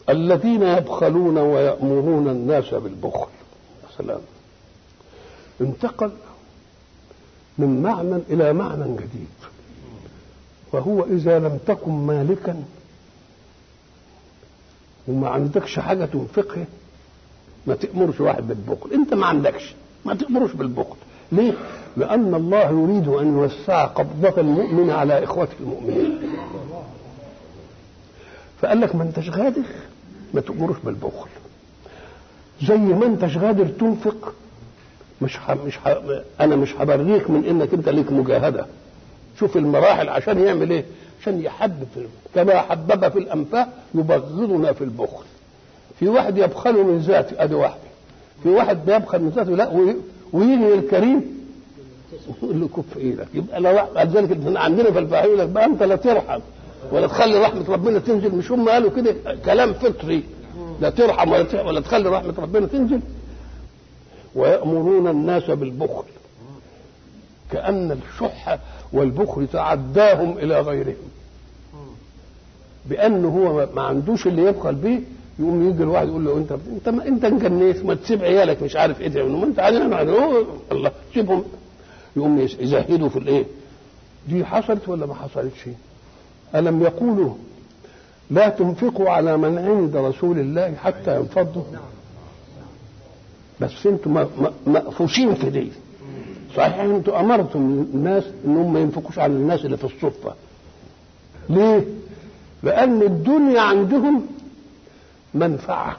الذين يبخلون ويأمرون الناس بالبخل سلام انتقل من معنى إلى معنى جديد وهو إذا لم تكن مالكا وما عندكش حاجة تنفقها ما تأمرش واحد بالبخل أنت ما عندكش ما تأمرش بالبخل ليه؟ لأن الله يريد أن يوسع قبضة المؤمن على إخوته المؤمنين فقال لك ما انتش غادر ما تأمرش بالبخل زي ما انتش غادر تنفق مش ح... مش ح... انا مش هبريك من انك انت ليك مجاهده شوف المراحل عشان يعمل ايه عشان يحبب في كما حبب في الانفاق يبغضنا في البخل في واحد يبخل من ذاته ادي واحده في واحد بيبخل من ذاته لا وي... ويجي الكريم يقول له كف ايدك يبقى لو لذلك عندنا في الفقه يقول لك بقى انت لا ترحم ولا تخلي رحمه ربنا تنزل مش هم قالوا كده كلام فطري لا ترحم ولا ولا تخلي رحمه ربنا تنزل ويأمرون الناس بالبخل كأن الشح والبخل تعداهم إلى غيرهم بأنه هو ما عندوش اللي يبخل به يقوم يجي الواحد يقول له انت انت ما انت انجنيت ما تسيب عيالك مش عارف ايه ده ما انت علينا الله سيبهم يقوم يزهدوا في الايه دي حصلت ولا ما حصلتش ألم يقولوا لا تنفقوا على من عند رسول الله حتى ينفضوا بس انتم مقفوشين في دي صحيح انتم امرتم الناس انهم ما ينفقوش على الناس اللي في الصفه ليه لان الدنيا عندهم منفعه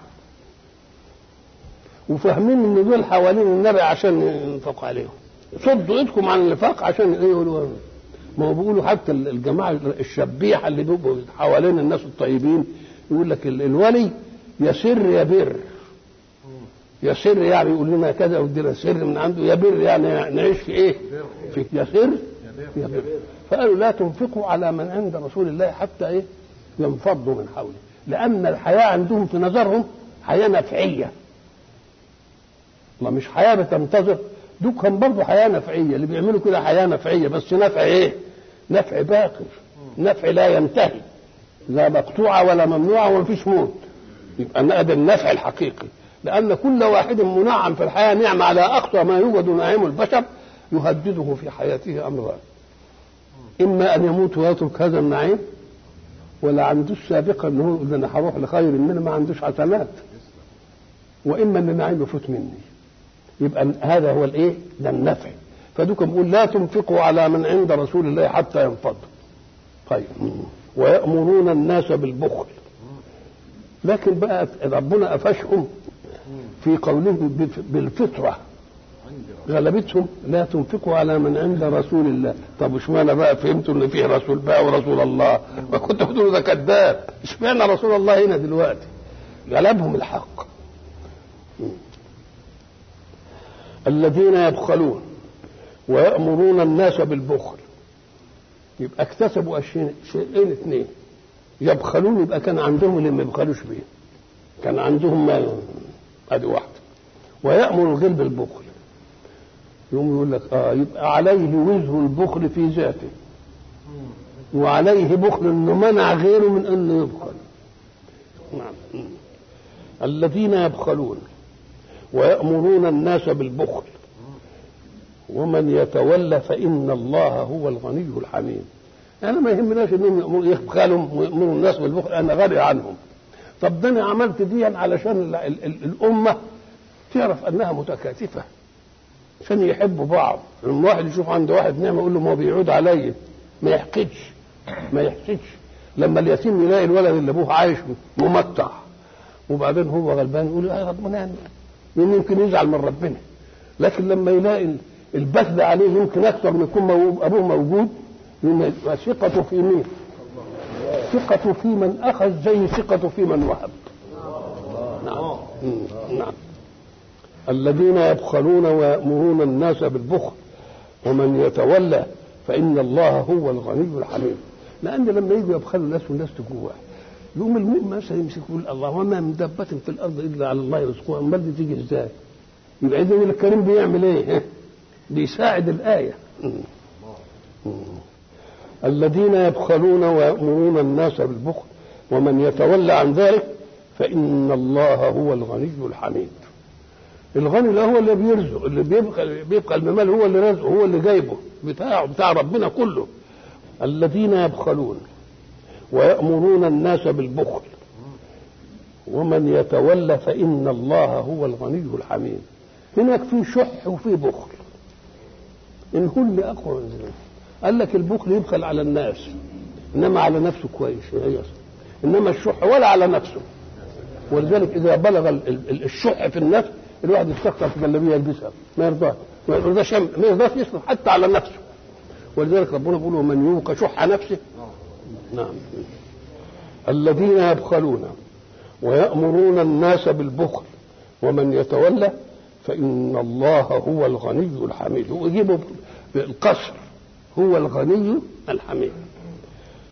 وفاهمين ان دول حوالين النبي عشان ينفقوا عليهم صدوا ايدكم عن النفاق عشان ايه يقولوا ما هو بيقولوا حتى الجماعه الشبيحه اللي بيبقوا حوالين الناس الطيبين يقول لك الولي يسر يبر يسر يعني يقول لنا كذا ودينا سر من عنده يبر يعني نعيش في ايه؟ في يسر يبر فقالوا لا تنفقوا على من عند رسول الله حتى ايه؟ ينفضوا من حوله لان الحياه عندهم في نظرهم حياه نفعيه ما مش حياه بتنتظر دول كان برضه حياه نفعيه اللي بيعملوا كده حياه نفعيه بس نفع ايه؟ نفع باقر نفع لا ينتهي لا مقطوعه ولا ممنوعه وما فيش موت يبقى ده النفع الحقيقي لأن كل واحد منعم في الحياة نعمة على أقصى ما يوجد نعيم البشر يهدده في حياته أمران إما أن يموت ويترك هذا النعيم ولا عندوش سابقا أنه يقول أنا هروح لخير منه ما عندوش حسنات وإما أن النعيم يفوت مني يبقى هذا هو الإيه؟ ده النفع فدوكم بيقول لا تنفقوا على من عند رسول الله حتى ينفضوا طيب ويأمرون الناس بالبخل لكن بقى ربنا قفشهم في قوله بالفطرة غلبتهم لا تنفقوا على من عند رسول الله طب اشمعنى بقى فهمتوا ان فيه رسول بقى ورسول الله ما كنت بتقولوا ده كذاب اشمعنى رسول الله هنا دلوقتي غلبهم الحق الذين يبخلون ويأمرون الناس بالبخل يبقى اكتسبوا شيئين اثنين يبخلون يبقى كان عندهم اللي ما يبخلوش بيه كان عندهم مال ادي واحده ويأمر الغير بالبخل يقوم يقول لك اه يبقى عليه وزر البخل في ذاته وعليه بخل انه منع غيره من انه يبخل نعم الذين يبخلون ويأمرون الناس بالبخل ومن يتولى فإن الله هو الغني الحميد أنا ما يهمناش إنهم يبخلوا ويأمروا الناس بالبخل أنا غني عنهم طب ده أنا عملت دي علشان ال ال ال الأمة تعرف أنها متكاتفة عشان يحبوا بعض لما واحد يشوف عند واحد نعمة يقول له ما بيعود عليا ما يحقدش ما يحسدش لما اليتيم يلاقي الولد اللي ابوه عايش ممتع وبعدين هو غلبان يقول يا ربنا يعني يمكن يزعل من ربنا لكن لما يلاقي البث عليه يمكن اكثر من يكون ابوه موجود يبقى ثقته في مين؟ ثقته في من اخذ زي ثقته في من وهب. نعم نعم الذين يبخلون ويأمرون الناس بالبخل ومن يتولى فإن الله هو الغني الحميد لأن لما يجوا يبخلوا الناس والناس تجوع يقوم المؤمن مثلا يمسك يقول الله وما من دابة في الأرض إلا على الله رزقها أمال دي تيجي إزاي؟ يبقى إذا الكريم بيعمل إيه؟ بيساعد الآية الذين يبخلون ويأمرون الناس بالبخل ومن يتولى عن ذلك فإن الله هو الغني الحميد الغني ده هو اللي بيرزق اللي بيبقى بيبقى المال هو اللي رزقه هو اللي جايبه بتاعه بتاع ربنا كله الذين يبخلون ويأمرون الناس بالبخل ومن يتولى فإن الله هو الغني الحميد هناك في شح وفي بخل إن هو اللي أقوى من ذلك قال لك البخل يبخل على الناس إنما على نفسه كويس إنما الشح ولا على نفسه ولذلك إذا بلغ الشح في النفس الواحد يستخسر في جلابيه يلبسها ما يرضاش ما يرضاش ما يرضاش يصرف حتى على نفسه ولذلك ربنا بيقول ومن يوق شح نفسه نعم الذين يبخلون ويأمرون الناس بالبخل ومن يتولى فإن الله هو الغني الحميد ويجيبه بالقصر هو الغني الحميد